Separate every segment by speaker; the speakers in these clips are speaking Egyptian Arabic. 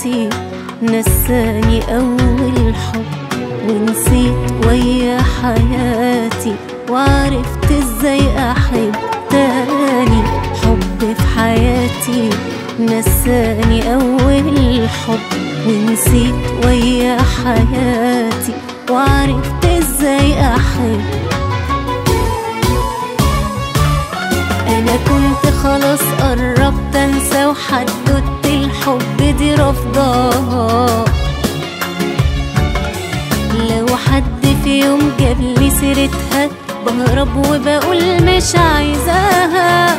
Speaker 1: حياتي نساني أول حب ونسيت ويا حياتي وعرفت ازاي أحب تاني حب في حياتي نساني أول حب ونسيت ويا حياتي وعرفت ازاي أحب انا كنت خلاص قربت انسى وحددت الحب دي رفضاها لو حد في يوم جاب لي سيرتها بهرب وبقول مش عايزاها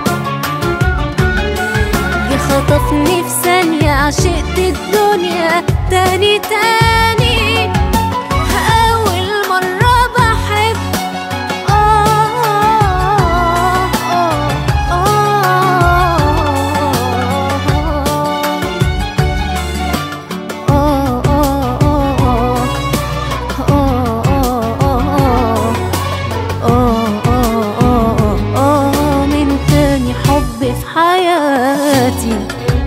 Speaker 1: جه خطفني في ثانية عشقت الدنيا تاني تاني أول مرة بحب من تاني حب في حياتي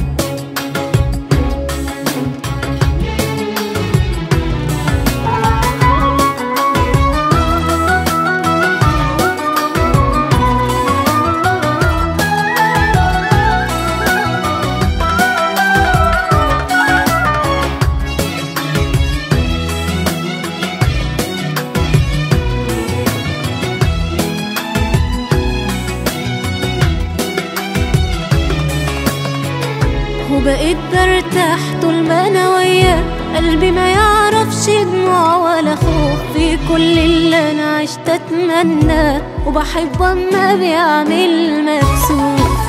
Speaker 1: وبقيت برتاح طول ما انا وياه قلبي ما يعرفش دموع ولا خوف في كل اللي انا عشت اتمناه وبحب اما بيعمل مكسوف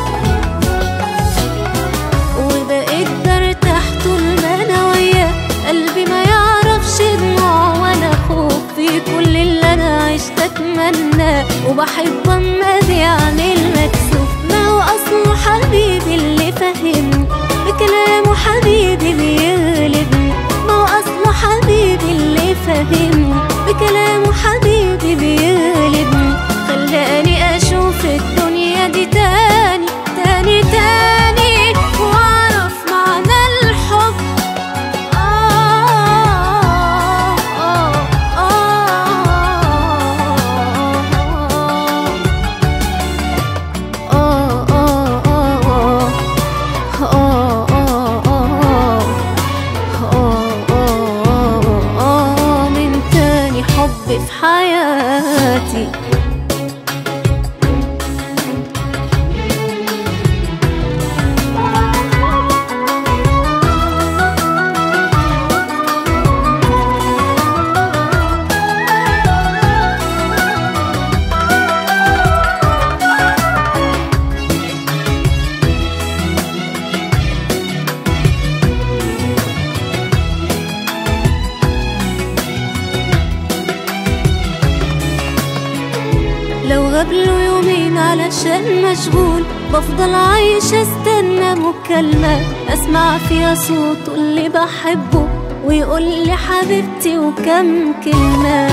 Speaker 1: وبقيت برتاح طول ما انا وياه قلبي ما يعرفش دموع ولا خوف في كل اللي انا عشت اتمناه وبحب اما بيعمل مكسوف ما هو اصله حبيبي اللي فهمني بكلامه حبيبي بيغلبني ما هو اصله حبيبي اللي فهمني بكلامه حبيبي بيغلبني خلاني اشوف الدنيا دي تاني تاني تاني واعرف معنى الحب آه آه آه آه آه من تاني حب في حياتي لو غاب له يومين علشان مشغول بفضل عايشة استنى مكالمة اسمع فيها صوته اللي بحبه ويقول لي حبيبتي وكم كلمة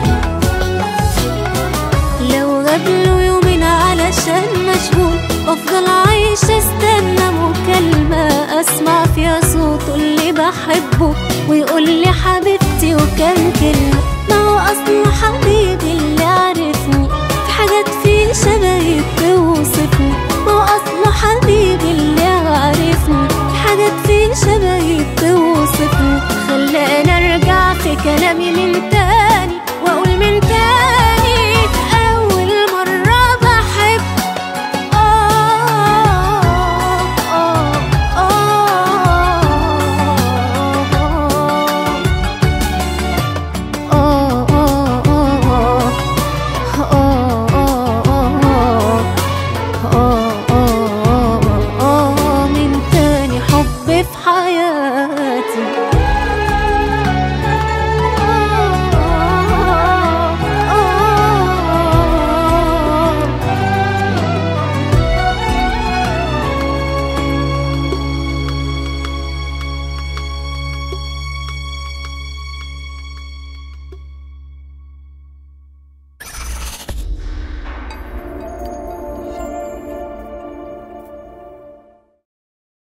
Speaker 1: لو غاب له يومين علشان مشغول بفضل عايشة استنى مكالمة اسمع فيها صوته اللي بحبه ويقول لي حبيبتي وكم كلمة ما هو اصله حبيبي اللي عرفني في حاجات فيه شبهي بتوصفني ما هو اصله حبيبي اللي عارفني في حاجات فيه شبهي بتوصفني خلاني ارجع في كلامي من تاني